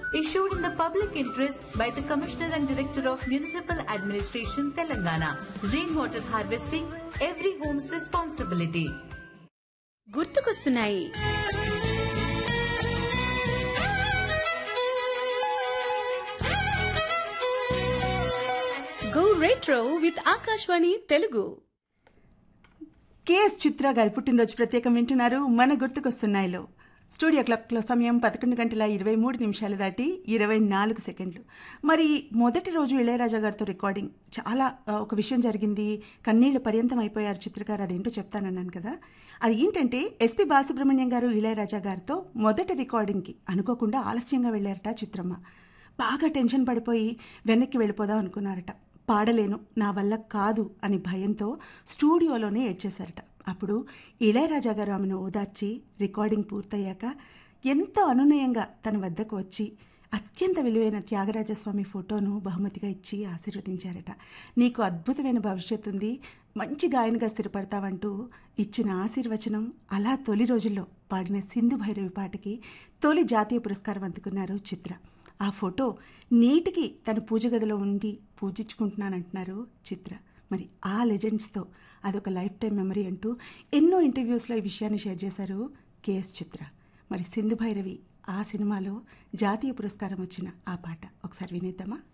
issued in the public interest by the Commissioner and Director of Municipal Administration, Telangana. Rainwater harvesting, every home's responsibility. గుర్తుకొస్తున్నాయి go retro with Akashvani Telugu K S Chithra గారి పుట్టినరోజు ప్రత్యేకం వింటున్నారు మన గుర్తుకొస్తున్నాయిలో studio క్లాక్లో సమయం పదకొండు గంటల ఇరవై మూడు నిమిషాలు దాటి ఇరవై నాలుగు సెకండ్లు మరి మొదటి రోజు ఇళయరాజా గారితో రికార్డింగ్ చాలా ఆ, ఒక విషయం జరిగింది కన్నీళ్లు పర్యంతం అయిపోయారు చిత్రకారు అదేంటో చెప్తానన్నాను కదా అది ఏంటంటే ఎస్పి బాలసుబ్రహ్మణ్యం గారు ఇళయరాజా గారితో మొదటి రికార్డింగ్కి అనుకోకుండా ఆలస్యంగా వెళ్ళారట చిత్రమ్మ బాగా టెన్షన్ పడిపోయి వెనక్కి వెళ్ళిపోదాం అనుకున్నారట పాడలేను నా వల్ల కాదు అని భయంతో స్టూడియోలోనే ఏడ్చేశారట అప్పుడు ఇళయరాజా గారు ఆమెను ఓదార్చి రికార్డింగ్ పూర్తయ్యాక ఎంతో అనునయంగా తన వద్దకు వచ్చి అత్యంత విలువైన త్యాగరాజస్వామి ఫోటోను బహుమతిగా ఇచ్చి ఆశీర్వదించారట నీకు అద్భుతమైన భవిష్యత్తు ఉంది మంచి గాయనిగా స్థిరపడతావంటూ ఇచ్చిన ఆశీర్వచనం అలా తొలి రోజుల్లో పాడిన సింధు భైరవి పాటకి తొలి జాతీయ పురస్కారం అందుకున్నారు చిత్ర ఆ ఫోటో నేటికి తన పూజ గదిలో ఉండి పూజించుకుంటున్నానంటున్నారు చిత్ర మరి ఆ లెజెండ్స్తో అదొక లైఫ్ టైం మెమరీ అంటూ ఎన్నో ఇంటర్వ్యూస్లో ఈ విషయాన్ని షేర్ చేశారు కేఎస్ చిత్ర మరి సింధు భైరవి ఆ సినిమాలో జాతీయ పురస్కారం వచ్చిన ఆ పాట ఒకసారి వినేద్దామా